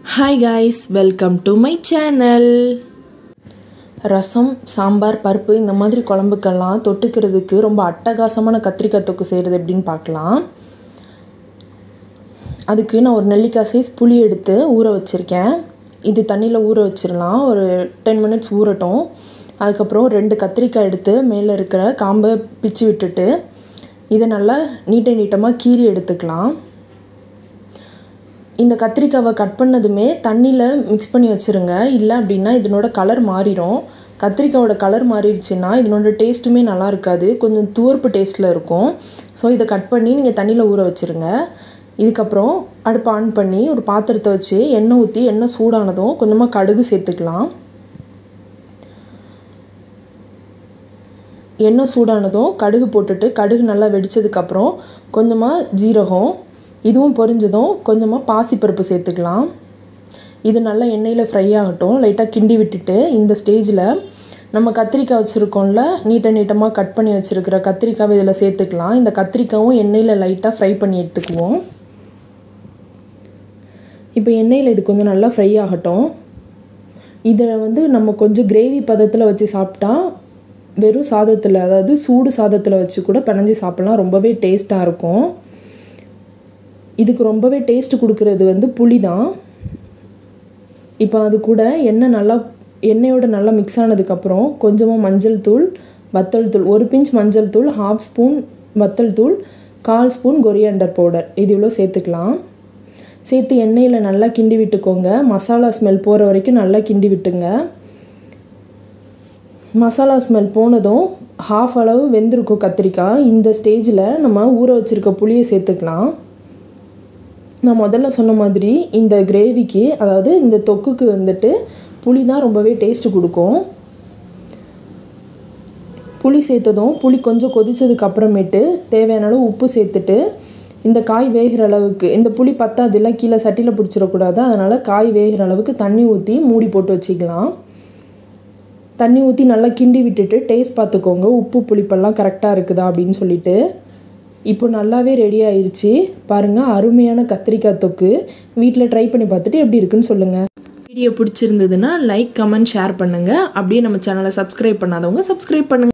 hi guys welcome to my channel rasam sambar பருப்பு இந்த மாதிரி குழம்புக்கெல்லாம் தொட்டுக்கிறதுக்கு ரொம்ப அட்டகாசமான கத்திரிக்காய் தொக்கு செய்கிறது எப்படின்னு பார்க்கலாம் அதுக்கு நான் ஒரு நெல்லிக்காய் சைஸ் புளி எடுத்து ஊற வச்சுருக்கேன் இது தண்ணியில் ஊற வச்சிடலாம் ஒரு டென் மினிட்ஸ் ஊறட்டும் அதுக்கப்புறம் ரெண்டு கத்திரிக்காய் எடுத்து மேலே இருக்கிற காம்பை பிச்சு விட்டுட்டு இதை நல்லா நீட்டை நீட்டமாக கீறி எடுத்துக்கலாம் இந்த கத்திரிக்காவை கட் பண்ணதுமே தண்ணியில் மிக்ஸ் பண்ணி வச்சுருங்க இல்லை அப்படின்னா இதனோட கலர் மாறிடும் கத்திரிக்காவோட கலர் மாறிடுச்சுன்னா இதனோட டேஸ்ட்டுமே நல்லா இருக்காது கொஞ்சம் துவர்ப்பு டேஸ்ட்டில் இருக்கும் ஸோ இதை கட் பண்ணி நீங்கள் தண்ணியில் ஊற வச்சுருங்க இதுக்கப்புறம் அடுப்பை ஆன் பண்ணி ஒரு பாத்திரத்தை வச்சு எண்ணெய் ஊற்றி எண்ணெய் சூடானதும் கொஞ்சமாக கடுகு சேர்த்துக்கலாம் எண்ணெய் சூடானதும் கடுகு போட்டுட்டு கடுகு நல்லா வெடித்ததுக்கப்புறம் கொஞ்சமாக ஜீரகம் இதுவும் பொரிஞ்சதும் கொஞ்சமாக பாசிப்பருப்பு சேர்த்துக்கலாம் இது நல்லா எண்ணெயில் ஃப்ரை ஆகட்டும் லைட்டாக கிண்டி விட்டுட்டு இந்த ஸ்டேஜில் நம்ம கத்திரிக்காய் வச்சுருக்கோம்ல நீட்ட நீட்டமாக கட் பண்ணி வச்சுருக்கிற கத்திரிக்காவை இதில் சேர்த்துக்கலாம் இந்த கத்திரிக்காவும் எண்ணெயில் லைட்டாக ஃப்ரை பண்ணி எடுத்துக்குவோம் இப்போ எண்ணெயில் இது கொஞ்சம் நல்லா ஃப்ரை ஆகட்டும் இதை வந்து நம்ம கொஞ்சம் கிரேவி பதத்தில் வச்சு சாப்பிட்டா வெறும் சாதத்தில் அதாவது சூடு சாதத்தில் வச்சு கூட பிணைஞ்சி சாப்பிட்லாம் ரொம்பவே டேஸ்ட்டாக இருக்கும் இதுக்கு ரொம்பவே டேஸ்ட் கொடுக்கறது வந்து புளி தான் இப்போ அது கூட எண்ணெய் நல்லா எண்ணெயோட நல்லா மிக்ஸ் ஆனதுக்கப்புறம் கொஞ்சமாக மஞ்சள் தூள் வத்தல் தூள் ஒரு பிஞ்ச் மஞ்சள் தூள் ஹாஃப் ஸ்பூன் வத்தல் தூள் கால் ஸ்பூன் கொரியாண்டர் பவுடர் இது இவ்வளோ சேர்த்துக்கலாம் சேர்த்து எண்ணெயில் நல்லா கிண்டி விட்டுக்கோங்க மசாலா ஸ்மெல் போகிற வரைக்கும் நல்லா கிண்டி விட்டுங்க மசாலா ஸ்மெல் போனதும் ஹாஃப் அளவு வெந்திருக்கும் கத்திரிக்காய் இந்த ஸ்டேஜில் நம்ம ஊற வச்சுருக்க புளியை சேர்த்துக்கலாம் நான் முதல்ல சொன்ன மாதிரி இந்த கிரேவிக்கு அதாவது இந்த தொக்குக்கு வந்துட்டு புளி தான் ரொம்பவே டேஸ்ட்டு கொடுக்கும் புளி சேர்த்ததும் புளி கொஞ்சம் கொதித்ததுக்கு அப்புறமேட்டு தேவையான அளவு உப்பு சேர்த்துட்டு இந்த காய் வேகிற அளவுக்கு இந்த புளி பத்தாதில்ல கீழே சட்டியில் பிடிச்சிடக்கூடாது அதனால் காய் வேகிற அளவுக்கு தண்ணி ஊற்றி மூடி போட்டு வச்சுக்கலாம் தண்ணி ஊற்றி நல்லா கிண்டி விட்டுட்டு டேஸ்ட் பார்த்துக்கோங்க உப்பு புளிப்பெல்லாம் கரெக்டாக இருக்குதா அப்படின்னு சொல்லிட்டு இப்போ நல்லாவே ரெடி ஆயிடுச்சு பாருங்கள் அருமையான கத்திரிக்காய் தொக்கு வீட்டில் ட்ரை பண்ணி பார்த்துட்டு எப்படி இருக்குன்னு சொல்லுங்கள் வீடியோ பிடிச்சிருந்ததுன்னா லைக் கமெண்ட் ஷேர் பண்ணுங்கள் அப்படியே நம்ம சேனலை சப்ஸ்கிரைப் பண்ணாதவங்க சப்ஸ்கிரைப் பண்ணுங்கள்